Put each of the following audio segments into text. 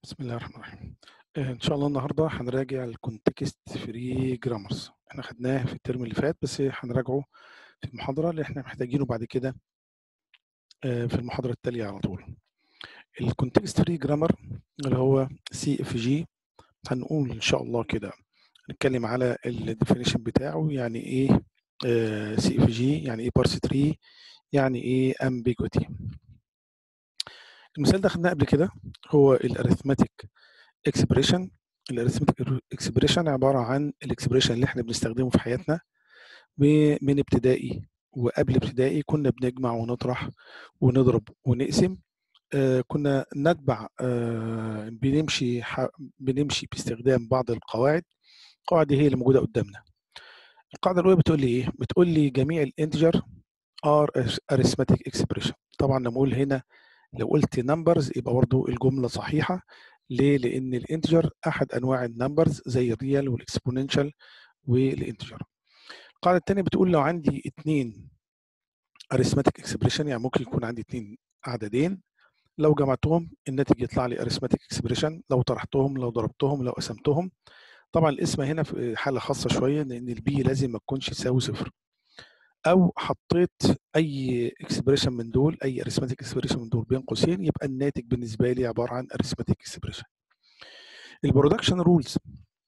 بسم الله الرحمن الرحيم آه، ان شاء الله النهارده هنراجع الكونتكست فري جرامرز احنا خدناه في الترم اللي فات بس هنراجعه في المحاضره اللي احنا محتاجينه بعد كده آه، في المحاضره التاليه على طول الكونتكست فري جرامر اللي هو سي اف جي هنقول ان شاء الله كده نتكلم على الديفينيشن بتاعه يعني ايه سي اف جي يعني ايه بارس تري يعني ايه ambiguity المثال ده خدناه قبل كده هو الاريثماتيك اكسبريشن الاريثماتيك اكسبريشن عباره عن الاكسبريشن اللي احنا بنستخدمه في حياتنا من ابتدائي وقبل ابتدائي كنا بنجمع ونطرح ونضرب ونقسم آه كنا نتبع آه بنمشي بنمشي باستخدام بعض القواعد القواعد دي هي اللي موجوده قدامنا القاعده الاولى بتقول لي ايه بتقول لي جميع الانتجر ار arithmetic expression طبعا لما اقول هنا لو قلت نمبرز يبقى برضه الجمله صحيحه ليه؟ لان الانتجر احد انواع النمبرز زي الريال والاكسبوننشال والانتجر. القاعده الثانيه بتقول لو عندي اثنين arithmetic expression يعني ممكن يكون عندي اثنين عددين لو جمعتهم الناتج يطلع لي arithmetic expression لو طرحتهم لو ضربتهم لو قسمتهم طبعا القسمه هنا في حاله خاصه شويه لان البي لازم ما تكونش تساوي صفر او حطيت اي اكسبريشن من دول اي اريثماتيك اكسبريشن من دول بين قوسين يبقى الناتج بالنسبه لي عباره عن اريثماتيك اكسبريشن البرودكشن رولز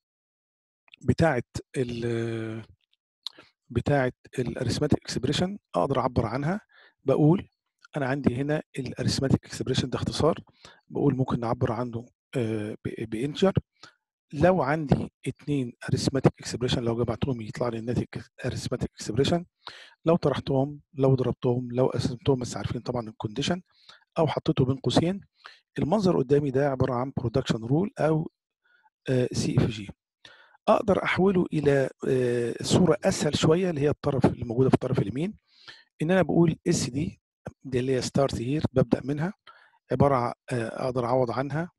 بتاعه ال بتاعه الاريثماتيك اكسبريشن اقدر اعبر عنها بقول انا عندي هنا الاريثماتيك اكسبريشن ده اختصار بقول ممكن نعبر عنه بانتجر لو عندي اثنين arithmetic expression لو جمعتهم يطلع لي الناتج arithmetic expression لو طرحتهم لو ضربتهم لو قسمتهم بس عارفين طبعا الكونديشن او حطيته بين قوسين المنظر قدامي ده عباره عن برودكشن رول او سي اف جي اقدر احوله الى صوره اسهل شويه اللي هي الطرف اللي موجوده في الطرف اليمين ان انا بقول اس دي دي اللي هي ستارت هير ببدا منها عباره اقدر اعوض عنها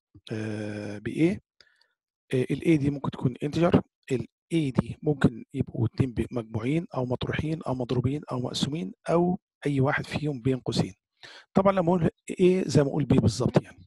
بايه الاي دي ممكن تكون انتجر الاي دي ممكن يبقوا اتنين مجموعين او مطروحين او مضروبين او مقسومين او اي واحد فيهم بين قوسين طبعا لما اقول ايه زي ما اقول بي بالظبط يعني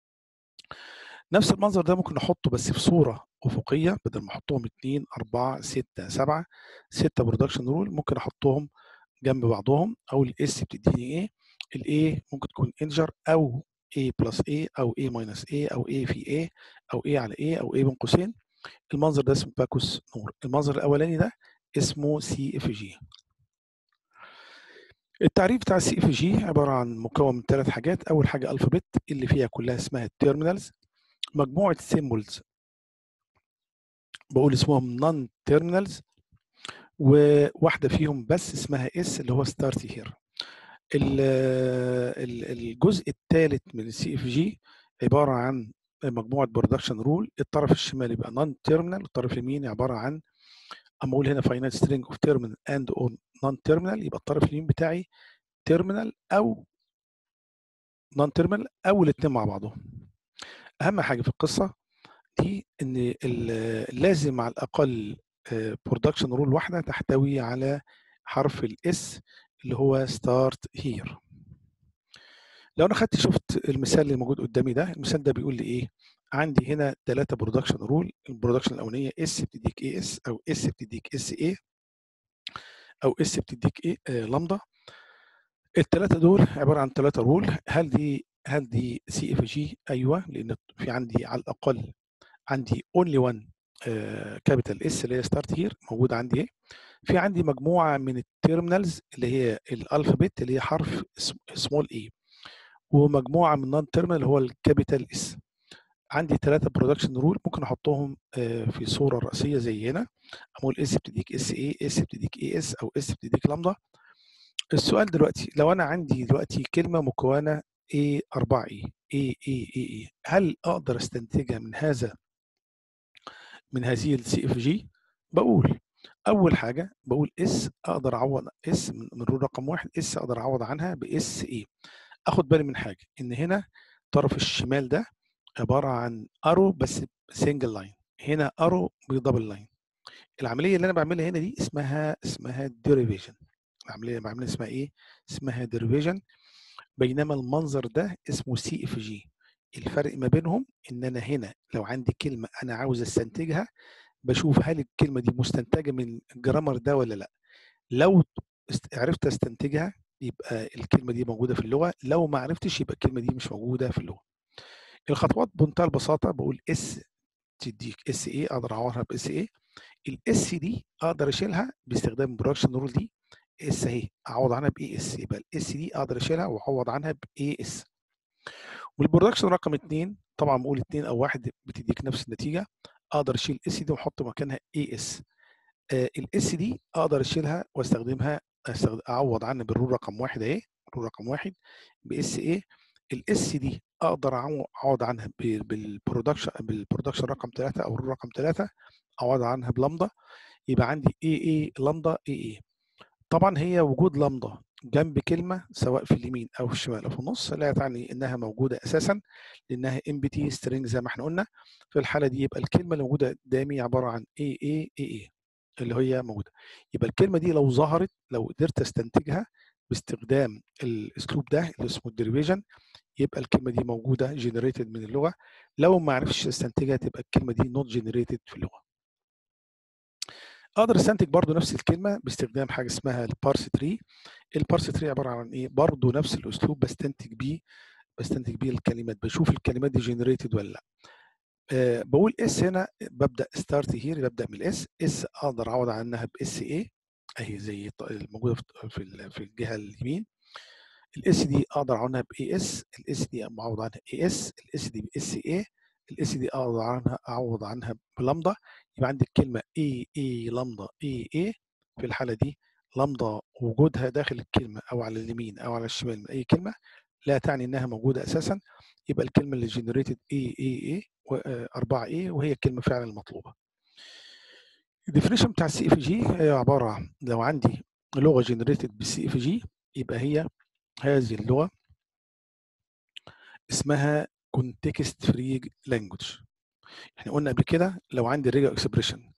نفس المنظر ده ممكن نحطه بس في صوره افقيه بدل ما احطهم 2 4 6 7 6 برودكشن رول ممكن احطهم جنب بعضهم او الاس بتديني ايه الاي ممكن تكون انتجر او A بلس A أو A ماينس A أو A في A أو A على A أو A بين قوسين المنظر ده اسمه باكوس نور المنظر الأولاني ده اسمه سي اف جي التعريف بتاع السي اف جي عبارة عن مكون من ثلاث حاجات أول حاجة ألفابت اللي فيها كلها اسمها التيرمينالز مجموعة سيمبلز بقول اسمهم نون تيرمينالز وواحدة فيهم بس اسمها اس اللي هو ستارت هير الجزء الثالث من السي اف جي عباره عن مجموعه برودكشن رول الطرف الشمالي يبقى نون تيرمينال الطرف اليمين عباره عن اما اقول هنا فاينانس سترينج اوف تيرمينال اند اون نون تيرمينال يبقى الطرف اليمين بتاعي تيرمينال او نون تيرمينال او الاثنين مع بعضهم اهم حاجه في القصه دي ان لازم على الاقل برودكشن رول واحده تحتوي على حرف الاس اللي هو ستارت هير لو انا خدت شفت المثال اللي موجود قدامي ده المثال ده بيقول لي ايه عندي هنا ثلاثة برودكشن رول البرودكشن الاولانيه اس بتديك اي اس او اس بتديك اس اي او اس بتديك ايه آه لامدا الثلاثه دول عباره عن ثلاثه رول هل دي هل دي سي اف جي ايوه لان في عندي على الاقل عندي اونلي 1 كابيتال اس اللي هي ستارت هير موجود عندي ايه في عندي مجموعه من التيرمينالز اللي هي الالفابت اللي هي حرف سمول اي ومجموعه من النون تيرمينال اللي هو الكابيتال اس عندي ثلاثه برودكشن رول ممكن احطهم في صوره رئيسيه زي هنا اقول اس بتديك اس اي اس بتديك اي اس او اس بتديك لامدا السؤال دلوقتي لو انا عندي دلوقتي كلمه مكونه A 4 اي اي اي اي اي هل اقدر استنتجها من هذا من هذه السي اف جي بقول اول حاجه بقول اس اقدر اعوض اس من رول رقم واحد اس اقدر اعوض عنها باس اي اخد بالي من حاجه ان هنا طرف الشمال ده عباره عن ارو بس سنجل لاين هنا ارو بدبل لاين العمليه اللي انا بعملها هنا دي اسمها اسمها ديريفيشن العمليه اللي بعملها اسمها ايه اسمها ديريفيشن بينما المنظر ده اسمه سي اف جي الفرق ما بينهم ان انا هنا لو عندي كلمه انا عاوز استنتجها بشوف هل الكلمه دي مستنتجه من الجرامر ده ولا لا لو است- عرفت استنتجها يبقى الكلمه دي موجوده في اللغه لو ما عرفتش يبقى الكلمه دي مش موجوده في اللغه الخطوات بمنتهى البساطه بقول اس تديك اس ايه اقدر اعوضها باس ايه الاس دي اقدر اشيلها باستخدام برودكشن رول دي اس اهي اعوض عنها باي اس يبقى الاس دي اقدر اشيلها واعوض عنها باي اس والبرودكشن رقم اثنين طبعا بقول اثنين او واحد بتديك نفس النتيجه اقدر اشيل اس دي واحط مكانها اي اس الاس دي اقدر اشيلها واستخدمها أستخد... اعوض عنها بالرول رقم واحد اهي رول رقم واحد باس ايه الاس دي اقدر أعو- اعوض عنها ب- بالبرودكشن بالبرودكشن رقم ثلاثه او الرول رقم ثلاثه اعوض عنها بلامدا يبقى عندي اي اي لامدا اي اي طبعا هي وجود لامدا جنب كلمه سواء في اليمين او في الشمال او في النص لا تعني انها موجوده اساسا لانها ام بي تي سترينج زي ما احنا قلنا في الحاله دي يبقى الكلمه اللي موجوده قدامي عباره عن اي اي اي اي اللي هي موجوده يبقى الكلمه دي لو ظهرت لو قدرت استنتجها باستخدام الاسلوب ده اللي اسمه الديريفيجن يبقى الكلمه دي موجوده جنريتد من اللغه لو ما عرفتش استنتجها تبقى الكلمه دي نوت جنريتد في اللغه اقدر استنتج برضو نفس الكلمه باستخدام حاجه اسمها البارس تري البارس تري عباره عن ايه برضو نفس الاسلوب بستنتج بيه بستنتج بيه الكلمات بشوف الكلمات دي جنريتد ولا لا أه بقول اس هنا ببدا ستارت هير ببدا من الاس اس اقدر اعوض عنها باس اي اهي زي الموجوده في في الجهه اليمين الاس دي اقدر اعوض عنها باي اس الاس دي اعوض عنها اي اس الاس دي باس اي الاس دي اعوض عنها اعوض عنها بلامدا يبقى عندي الكلمه اي اي لامدا اي اي في الحاله دي لامدا وجودها داخل الكلمه او على اليمين او على الشمال من اي كلمه لا تعني انها موجوده اساسا يبقى الكلمه اللي جنريتد اي اي اي 4 اي وهي الكلمه فعلا المطلوبه الديفينيشن بتاع السي اف جي هي عباره عن لو عندي لغه جنريتد بالسي اف جي يبقى هي هذه اللغه اسمها كونتكست فري لانجوج احنا قلنا قبل كده لو عندي ريجا اكسبريشن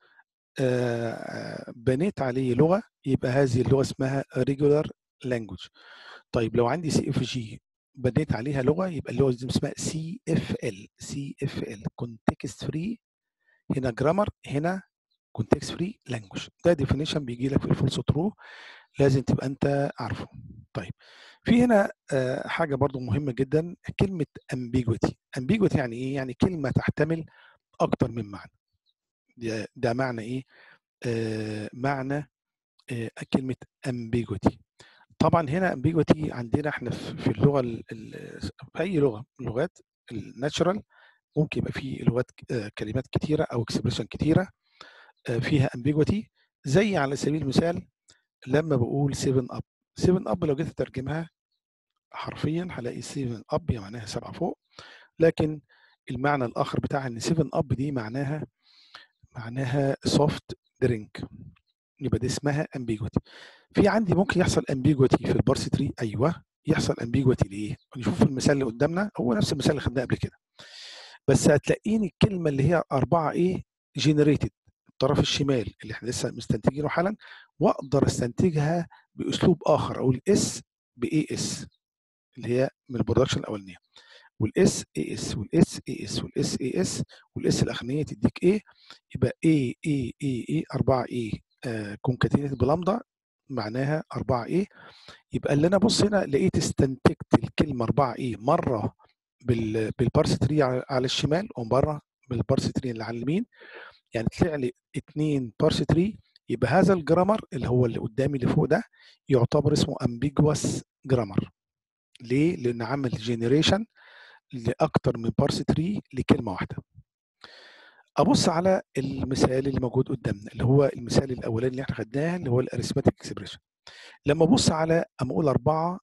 بنيت عليه لغه يبقى هذه اللغه اسمها ريجولار لانجوج طيب لو عندي سي اف جي بنيت عليها لغه يبقى اللغه دي اسمها سي اف ال سي اف ال كونتكست فري هنا جرامر هنا كونتكست فري لانجوج ده ديفينيشن بيجي لك في الفولس ترو لازم تبقى انت عارفه طيب في هنا حاجه برضو مهمه جدا كلمه ambiguity ambiguity يعني ايه يعني كلمه تحتمل اكتر من معنى ده, ده معنى ايه آه معنى آه كلمه ambiguity طبعا هنا ambiguity عندنا احنا في اللغه ال ال في اي لغه من اللغات الناتشرال ممكن يبقى فيه لغات آه كلمات كتيره او اكسبريشن كتيره فيها ambiguity زي على سبيل المثال لما بقول 7 اب 7 اب لو جيت اترجمها حرفيا هلاقي 7 اب يعني معناها 7 فوق لكن المعنى الاخر بتاعها ان 7 اب دي معناها معناها سوفت درينك يبقى دي اسمها امبيجوتي في عندي ممكن يحصل امبيجوتي في البارس تري ايوه يحصل امبيجوتي ليه نشوف المثال اللي قدامنا هو نفس المثال اللي خدناه قبل كده بس هتلاقيني الكلمه اللي هي 4 ايه جنريتد الطرف الشمال اللي احنا لسه مستنتجينه حالا واقدر استنتجها باسلوب اخر اقول اس باي اس اللي هي من البرودكشن الاولانيه والاس اي اس والاس اي اس والاس اي اس والاس الاخرانيه تديك ايه يبقى اي اي اي اي 4 اي كونكاتينيت بلامدا معناها 4 ايه يبقى اللي انا بص هنا لقيت استنتجت الكلمه 4 ايه مره بالبارس تري على الشمال ومره بالبارس تري اللي على اليمين يعني طلع لي اثنين بارس تري يبقى هذا الجرامر اللي هو اللي قدامي اللي فوق ده يعتبر اسمه امبيجوس جرامر ليه؟ لان عمل جنريشن لاكتر من بارس تري لكلمه واحده ابص على المثال اللي موجود قدامنا اللي هو المثال الاولاني اللي احنا خدناه اللي هو الاريثماتيك اكسبريشن لما ابص على اما اقول 4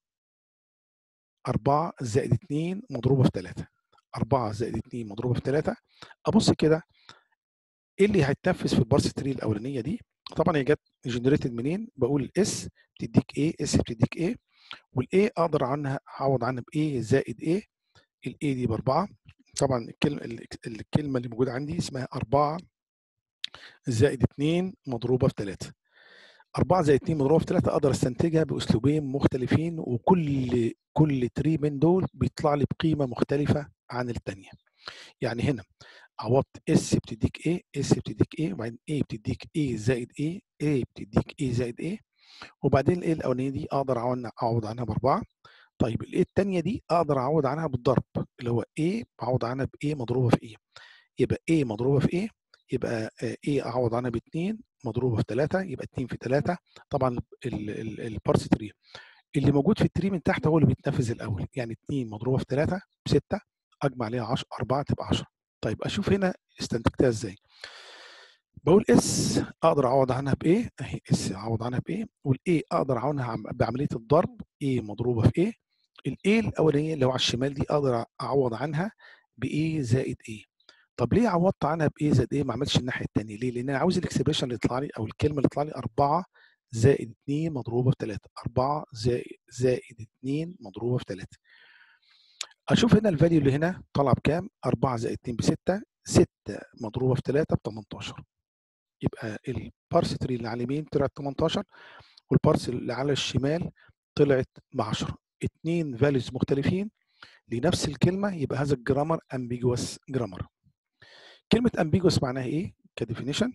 4 زائد 2 مضروبه في 3 4 زائد 2 مضروبه في 3 ابص كده ايه اللي هيتنفذ في البارس تري الاولانيه دي طبعا هي جت جنريتد منين بقول الاس بتديك ايه اس بتديك ايه والاي اقدر عنها اعوض عنها بايه زائد ايه الاي دي باربعه طبعا الكلمه الكلمه اللي موجوده عندي اسمها 4 زائد 2 مضروبه في 3 4 زائد 2 مضروبه في 3 اقدر استنتجها باسلوبين مختلفين وكل كل تري من دول بيطلع لي بقيمه مختلفه عن الثانيه يعني هنا عوضت اس بتديك ايه اس بتديك ايه وبعدين ايه بتديك ايه زائد ايه ايه بتديك ايه زائد ايه وبعدين الايه الاولانيه دي اقدر اعوض عنها باربعه طيب الايه الثانيه دي اقدر اعوض عنها بالضرب اللي هو ايه بعوض عنها بايه مضروبه في ايه يبقى ايه مضروبه في ايه يبقى ايه اعوض عنها ب 2 مضروبه في 3 يبقى 2 في 3 طبعا البارس تري اللي موجود في التري من تحت هو اللي بيتنفذ الاول يعني 2 مضروبه في 3 ب 6 اجمع عليها 10 4 تبقى 10 طيب اشوف هنا استنتجتها ازاي بقول اس اقدر اعوض عنها بايه اهي اس اعوض عنها بايه والاي اقدر اعوض عنها بعمليه الضرب ايه مضروبه في ايه الايه الاولانيه اللي هو على الشمال دي اقدر اعوض عنها بايه زائد ايه طب ليه عوضت عنها بايه زائد ايه ما عملتش الناحيه الثانيه ليه لان انا عاوز الاكسبريشن اللي يطلع لي او الكلمه اللي تطلع لي 4 زائد 2 مضروبه في 3 4 زائد زائد 2 مضروبه في 3 اشوف هنا الفاليو اللي هنا طالعه بكام 4 زائد 2 ب 6 6 مضروبه في 3 ب 18 يبقى البارس تري اللي على اليمين طلعت 18 والبارس اللي على الشمال طلعت ب 10 اثنين فاليوز مختلفين لنفس الكلمه يبقى هذا الجرامر امبيجوس جرامر كلمه امبيجوس معناها ايه كديفينيشن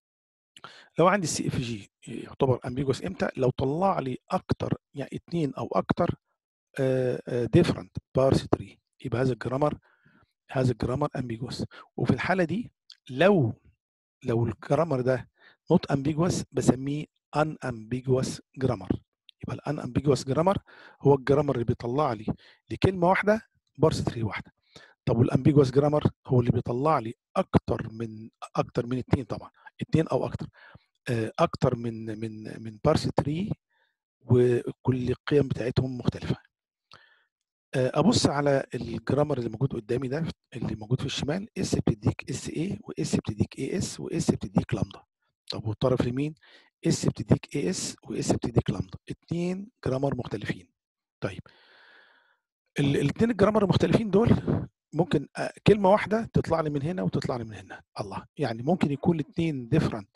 لو عندي السي اف جي يعتبر امبيجوس امتى لو طلع لي اكتر يعني اثنين او اكتر ديفرنت بارس تري يبقى هذا الجرامر هذا الجرامر امبيجوس وفي الحاله دي لو لو الجرامر ده نوت امبيجوس بسميه ان امبيجوس جرامر يبقى الان امبيجوس جرامر هو الجرامر اللي بيطلع لي لكلمه واحده بارس تري واحده طب والامبيجوس جرامر هو اللي بيطلع لي اكتر من اكتر من اثنين طبعا اثنين او اكتر اكتر من من من بارس تري وكل القيم بتاعتهم مختلفه ابص على الجرامر اللي موجود قدامي ده اللي موجود في الشمال اس بتديك اس اي واس بتديك اي اس واس بتديك لامدا طب والطرف اليمين اس بتديك اي اس واس بتديك لامدا اثنين جرامر مختلفين طيب الاثنين الجرامر المختلفين دول ممكن كلمه واحده تطلع لي من هنا وتطلع لي من هنا الله يعني ممكن يكون الاثنين ديفرنت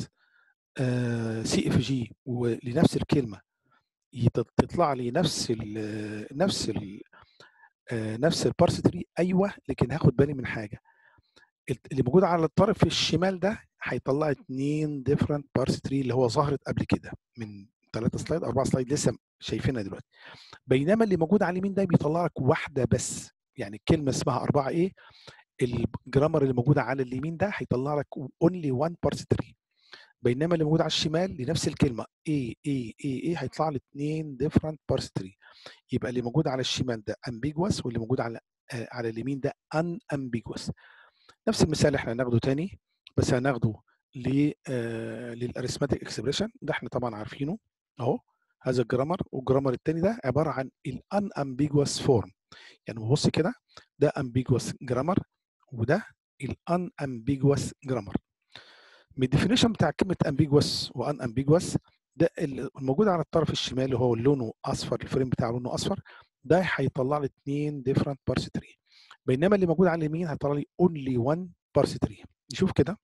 سي اف جي ولنفس الكلمه تطلع لي نفس ال نفس ال نفس البارس تري ايوه لكن هاخد بالي من حاجه اللي موجود على الطرف الشمال ده هيطلع اثنين ديفرنت بارس تري اللي هو ظهرت قبل كده من ثلاثة سلايد أربعة سلايد لسه شايفينها دلوقتي بينما اللي موجود على اليمين ده بيطلع لك واحدة بس يعني كلمة اسمها أربعة إيه الجرامر اللي موجودة على اليمين ده هيطلع لك اونلي وان بارس تري بينما اللي موجود على الشمال لنفس الكلمة اي اي اي اي هيطلع لي اثنين ديفرنت بارس تري يبقى اللي موجود على الشمال ده امبيجوس واللي موجود على آه على اليمين ده ان امبيجوس نفس المثال اللي احنا هناخده تاني بس هناخده ل آه للاريثماتيك اكسبريشن ده احنا طبعا عارفينه اهو هذا الجرامر والجرامر الثاني ده عباره عن الان امبيجوس فورم يعني بص كده ده امبيجوس جرامر وده الان امبيجوس جرامر من الديفينيشن بتاع كلمه امبيجوس وان امبيجوس ده الموجود على الطرف الشمالي اللي هو لونه اصفر الفريم بتاعه لونه اصفر ده هيطلع لي اثنين ديفرنت بارس تري بينما اللي موجود على اليمين هيطلع لي اونلي 1 بارس تري نشوف كده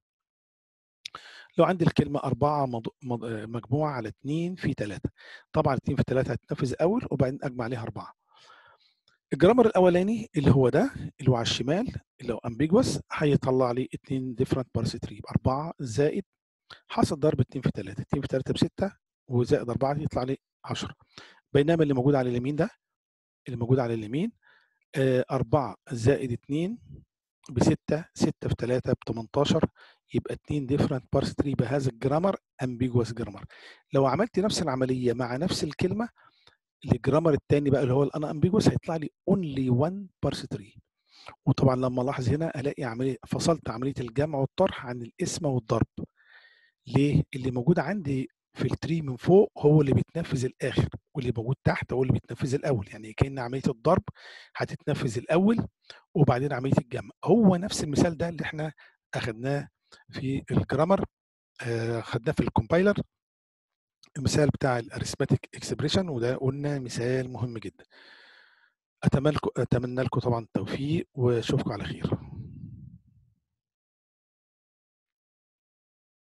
لو عندي الكلمة أربعة مض... مض... مجموعة على اتنين في تلاتة طبعا اتنين في تلاتة هتنفذ أول وبعدين أجمع عليها أربعة الجرامر الأولاني اللي هو ده اللي هو على الشمال اللي هو أمبيجوس هيطلع لي اتنين ديفرنت بارس تري أربعة زائد حاصل ضرب اتنين في تلاتة اتنين في تلاتة بستة وزائد أربعة يطلع لي عشرة بينما اللي موجود على اليمين ده اللي موجود على اليمين آه أربعة زائد اتنين بستة ستة في تلاتة بتمنتاشر يبقى اتنين ديفرنت بارس تري بهذا الجرامر امبيجوس جرامر لو عملت نفس العملية مع نفس الكلمة الجرامر الثاني بقى اللي هو الانا امبيجوس هيطلع لي اونلي 1 بارس تري وطبعا لما الاحظ هنا الاقي عمليه فصلت عمليه الجمع والطرح عن القسمه والضرب ليه اللي موجود عندي في التري من فوق هو اللي بيتنفذ الاخر واللي موجود تحت هو اللي بيتنفذ الاول يعني كان عمليه الضرب هتتنفذ الاول وبعدين عمليه الجمع هو نفس المثال ده اللي احنا اخذناه في الجرامر آه خدناه في الكومبايلر المثال بتاع الاريثماتيك اكسبريشن وده قلنا مثال مهم جدا اتمنى لكم اتمنى لكم طبعا التوفيق واشوفكم على خير